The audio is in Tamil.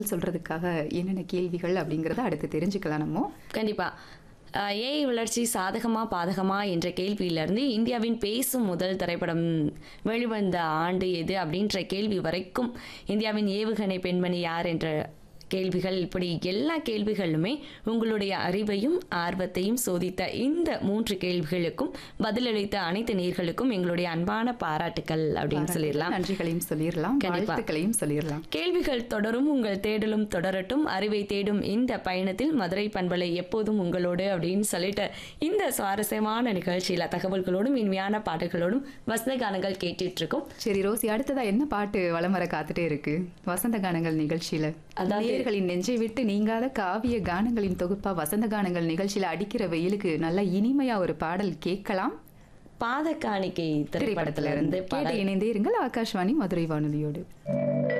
சொல்றதுக்காக என்னென்ன கேள்விகள் அப்படிங்கிறத அடுத்து தெரிஞ்சுக்கலாம் நம்ம கண்டிப்பா அஹ், ஏஐ வளர்ச்சி சாதகமா பாதகமா என்ற கேள்வியிலிருந்து இந்தியாவின் பேசும் முதல் திரைப்படம் வெளிவந்த ஆண்டு எது அப்படின்ற கேள்வி வரைக்கும் இந்தியாவின் ஏவுகணை பெண்மணி யார் என்ற கேள்விகள் இப்படி எல்லா கேள்விகளுமே உங்களுடைய அறிவையும் ஆர்வத்தையும் சோதித்த இந்த மூன்று கேள்விகளுக்கும் பதிலளித்த அனைத்து நேர்களுக்கும் எங்களுடைய அன்பான பாராட்டுக்கள் அப்படின்னு சொல்லிடலாம் நன்றிகளையும் சொல்லிடலாம் கண்டிப்பா. வாழ்த்துக்களையும் சொல்லிடலாம் கேள்விகள் தொடரும் உங்கள் தேடலும் தொடரட்டும் அறிவை தேடும் இந்த பயணத்தில் மதுரை பண்பலை எப்போதும் உங்களோடு அப்படின்னு சொல்லிட்டு இந்த சுவாரஸ்யமான நிகழ்ச்சியில தகவல்களோடும் இனிமையான பாடல்களோடும் வசந்த கானங்கள் கேட்டுட்டு இருக்கோம் சரி ரோசி அடுத்ததா என்ன பாட்டு வலம் வர காத்துட்டே இருக்கு வசந்த கானங்கள் நிகழ்ச்சியில அதாவது- நேயர்களின் நெஞ்சை விட்டு நீங்காத காவிய கானங்களின் தொகுப்பா வசந்த கானங்கள் நிகழ்ச்சியில அடிக்கிற வெயிலுக்கு நல்ல இனிமையா ஒரு பாடல் கேட்கலாம் பாத காணிக்கை திரைப்படத்துல இருந்து கேட்டு இணைந்தே இருங்கள் ஆகாஷ்வாணி மதுரை வானொலியோடு